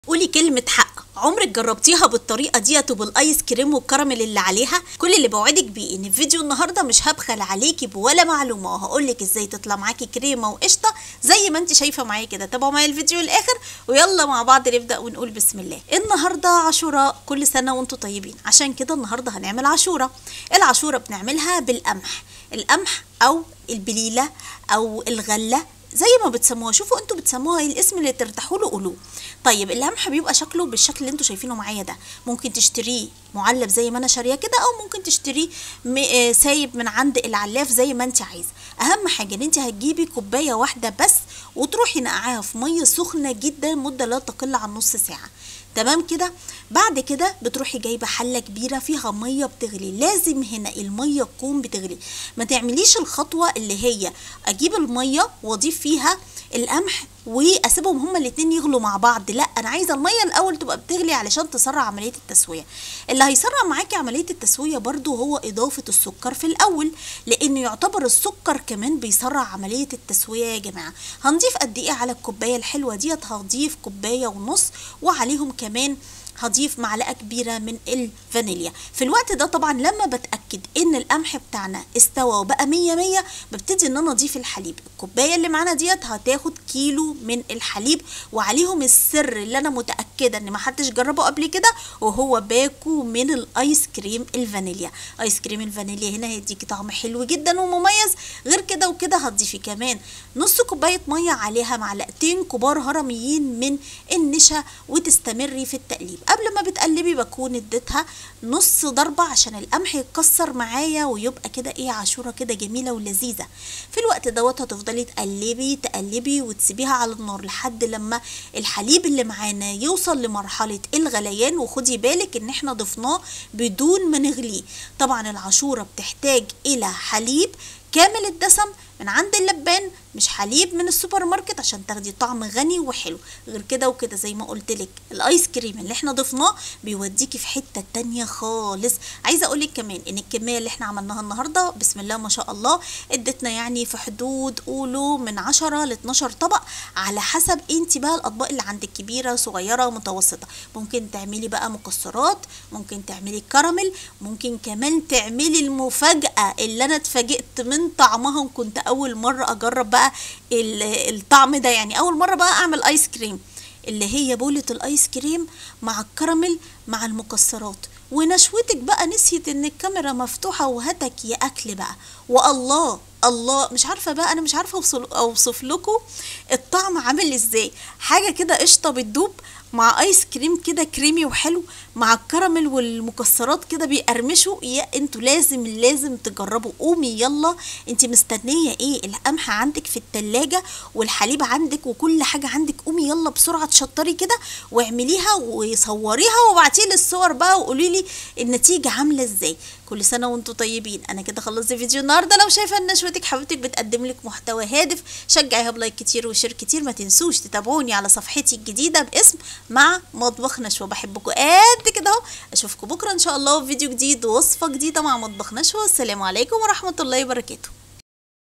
قولي كلمة حق عمرك جربتيها بالطريقة ديت وبالايس كريم والكراميل اللي عليها كل اللي بوعدك بيه ان في فيديو النهاردة مش هبخل عليكي بولا معلومة وهقولك ازاي تطلع معاكي كريمة وقشطة زي ما انت شايفة معايا كده تابعوا معايا الفيديو الاخر ويلا مع بعض نبدأ ونقول بسم الله النهاردة عاشوراء كل سنة وانتم طيبين عشان كده النهاردة هنعمل عاشوراء العاشوراء بنعملها بالقمح القمح او البليلة او الغلة زي ما بتسموها شوفوا انتوا بتسموها ايه الاسم اللي ترتاحوا له قولوه طيب اللمح بيبقى شكله بالشكل اللي انتوا شايفينه معايا ده ممكن تشتريه معلب زي ما انا شاريه كده او ممكن تشتريه م- آه سايب من عند العلاف زي ما انت عايزه اهم حاجه ان انت هتجيبي كوبايه واحده بس وتروحي نقعاها في ميه سخنه جدا مده لا تقل عن نص ساعه تمام كده بعد كده بتروحي جايبه حله كبيره فيها ميه بتغلي لازم هنا الميه تكون بتغلي ما تعمليش الخطوه اللي هي اجيب الميه واضيف فيها القمح واسيبهم هما الاتنين يغلوا مع بعض لا انا عايزه الميه الاول تبقى بتغلي علشان تسرع عمليه التسويه اللي هيسرع معاكي عمليه التسويه برضو هو اضافه السكر في الاول لانه يعتبر السكر كمان بيسرع عمليه التسويه يا جماعه هنضيف قد ايه على الكوبايه الحلوه ديت هضيف كوبايه ونص وعليهم كمان هضيف معلقه كبيره من الفانيليا في الوقت ده طبعا لما بتاكد ان القمح بتاعنا استوى وبقى مية مية ببتدي ان انا اضيف الحليب الكوبايه اللي معانا ديت هتاخد كيلو من الحليب وعليهم السر اللي انا متاكده ان محدش جربه قبل كده وهو باكو من الايس كريم الفانيليا ايس كريم الفانيليا هنا هيديكي طعم حلو جدا ومميز غير كده وكده هتضيفي كمان نص كوبايه ميه عليها معلقتين كبار هرميين من النشا وتستمري في التقليب قبل ما بتقلبي بكون اديتها نص ضربة عشان القمح يتكسر معايا ويبقى كده ايه عاشورة كده جميلة ولذيذة في الوقت دوت هتفضلي تقلبي تقلبي وتسيبيها على النار لحد لما الحليب اللي معانا يوصل لمرحلة الغليان وخدي بالك ان احنا ضفناه بدون ما نغليه طبعا العاشورة بتحتاج الى حليب كامل الدسم من عند اللبان مش حليب من السوبر ماركت عشان تاخدي طعم غني وحلو غير كده وكده زي ما قلت لك الايس كريم اللي احنا ضفناه بيوديكي في حته تانية خالص عايزه اقول لك كمان ان الكميه اللي احنا عملناها النهارده بسم الله ما شاء الله ادتنا يعني في حدود قولوا من 10 ل 12 طبق على حسب انت بقى الاطباق اللي عندك كبيره صغيره متوسطه ممكن تعملي بقى مكسرات ممكن تعملي كراميل ممكن كمان تعملي المفاجاه اللي انا اتفاجئت من طعمها وكنت اول مره اجرب بقى الطعم ده يعني اول مره بقى اعمل ايس كريم اللي هي بولة الايس كريم مع الكراميل مع المكسرات ونشوتك بقى نسيت ان الكاميرا مفتوحة وهتك يا اكل بقى والله الله مش عارفة بقى انا مش عارفة اوصل اوصف لكم الطعم عامل ازاي حاجة كده قشطة بتدوب مع ايس كريم كده كريمي وحلو مع الكراميل والمكسرات كده بيقرمشوا يا انتوا لازم لازم تجربوا قومي يلا انت مستنيه ايه القمح عندك في التلاجة والحليب عندك وكل حاجه عندك قومي يلا بسرعه تشطري كده واعمليها وصوريها وابعتي لي الصور بقى وقولي لي النتيجه عامله ازاي كل سنه وانتم طيبين انا كده خلصت فيديو النهارده لو شايفه ان نشوتك حبيبتك بتقدم لك محتوى هادف شجعيها بلايك كتير وشير كتير ما تنسوش تتابعوني على صفحتي الجديده باسم مع مطبخ نشوى بحبكم قد كده اهو اشوفكم بكره ان شاء الله في فيديو جديد ووصفه جديده مع مطبخ نشوى والسلام عليكم ورحمه الله وبركاته